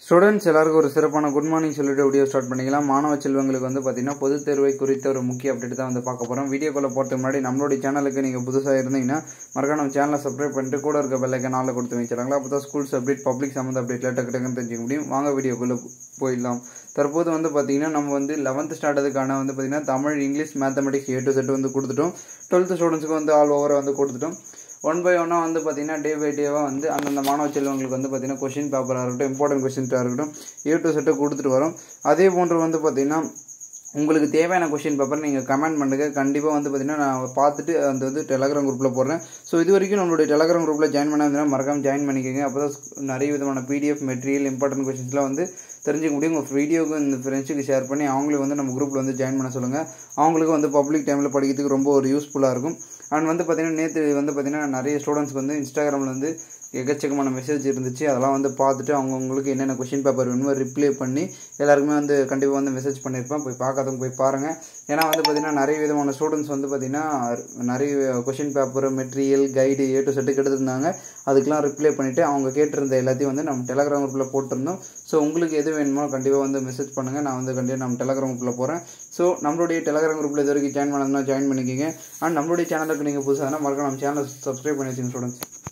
students எல்லாருக்கும் ஒரு சிறப்பான குட் மார்னிங் சொல்லிட்டு வீடியோ ஸ்டார்ட் பண்ணிக்கலாம் மாணவ செல்வங்களுக்கு வந்து பார்த்தீங்கன்னா பொதுத் தேர்வை குறித்த ஒரு முக்கிய அப்டேட் தான் வந்து பார்க்க போகிறோம் வீடியோக்குள்ளே போகிறதுக்கு முன்னாடி நம்மளுடைய சேனலுக்கு நீங்கள் புதுசாக இருந்தீங்கன்னா மறக்காம நம்ம சேனலை சப்ஸ்கிரைப் பண்ணிட்டு கூட இருக்க பெல்லைக்கன் நாளில் கொடுத்து வச்சிடறாங்களா அப்போ தான் ஸ்கூல்ஸ் அப்டேட் பப்ளிக் சம்மந்த அப்டேட் டக்கு டக்குன்னு தெரிஞ்சுக்க முடியும் வாங்க வீடியோக்குள்ளே போயிடலாம் தற்போது வந்து பார்த்தீங்கன்னா நம்ம வந்து லெவன்த் ஸ்டாண்டர்டுக்கான வந்து பார்த்தீங்கன்னா Tamil English mathematics A to Z வந்து கொடுத்துட்டோம் டுவெல்த் ஸ்டூடெண்ட்ஸுக்கு வந்து ஆல் ஓவராக வந்து கொடுத்துட்டோம் ஒன் பை ஒன்னாக வந்து பார்த்தீங்கன்னா டே பை டேவாக வந்து அந்தந்த மாணவ செல்வங்களுக்கு வந்து பார்த்தீங்கன்னா கொஷின் பேப்பராக இருக்கட்டும் இம்பார்ட்டன்ட் கொஷின்ஸாக இருக்கட்டும் ஏ டு செட்டை கொடுத்துட்டு வரோம் அதே போன்று வந்து பார்த்தீங்கன்னா உங்களுக்கு தேவையான கொஷின் பேப்பர் நீங்கள் கமெண்ட் பண்ணுங்க கண்டிப்பாக வந்து பார்த்தீங்கன்னா நான் பார்த்துட்டு அந்த வந்து டெலகிராம் குரூப்பில் போடுறேன் ஸோ இது வரைக்கும் நம்மளுடைய டெலகிராம் குரூப்பில் ஜாயின் பண்ணாதுன்னா மறக்காம ஜாயின் பண்ணிக்கோங்க அப்போ தான் நிறைய விதமான பிடிஎஃப் மெட்டீரியல் இம்பார்ட்டன்ட் கொஷின்ஸ்லாம் வந்து தெரிஞ்சுக்க முடியும் உங்கள் வீடியோக்கு இந்த ஃப்ரெண்ட்ஸுக்கு ஷேர் பண்ணி அவங்களையும் வந்து நம்ம குரூப்பில் வந்து ஜாயின் பண்ண சொல்லுங்கள் அவங்களுக்கு வந்து பப்ளிக் டைமில் படிக்கிறதுக்கு ரொம்ப ஒரு யூஸ்ஃபுல்லாக இருக்கும் அண்ட் வந்து பார்த்தீங்கன்னா நேற்று வந்து பார்த்தீங்கன்னா நிறைய ஸ்டூடெண்ட்ஸ்க்கு வந்து இன்ஸ்டாகிராமில் வந்து எக்கச்சக்கமான மெசேஜ் இருந்துச்சு அதெல்லாம் வந்து பார்த்துட்டு அவங்கவுங்களுக்கு என்னென்ன கொஷின் பேப்பர் வேணுமோ ரிப்ளை பண்ணி எல்லாருக்குமே வந்து கண்டிப்பாக வந்து மெசேஜ் பண்ணியிருப்பேன் போய் பார்க்காதவங்க போய் பாருங்கள் ஏன்னா வந்து பார்த்திங்கன்னா நிறைய விதமான ஸ்டூடெண்ட்ஸ் வந்து பார்த்திங்கன்னா நிறைய question paper material guide A to Z எடுத்திருந்தாங்க அதுக்கெலாம் ரிப்ளை பண்ணிவிட்டு அவங்க கேட்டிருந்த எல்லாத்தையும் வந்து நம்ம டெலகிராம் குரூப்பில் போட்டிருந்தோம் ஸோ உங்களுக்கு எது வேணுமோ கண்டிப்பாக வந்து மெசேஜ் பண்ணுங்கள் நான் வந்து கண்டிப்பாக நம்ம டெலகிராம் குரூப்பில் போகிறேன் ஸோ நம்மளுடைய டெலகிராம் குரூப்பில் இது வரைக்கும் ஜாயின் பண்ணணும்னா ஜாயின் பண்ணிக்கிங்க அண்ட் நம்மளுடைய சேனலுக்கு நீங்கள் புதுசாக மறக்காம நம்ம சேனலை சப்ஸ்கிரைப் பண்ணி வச்சுங்க ஸ்டூடெண்ட்ஸ்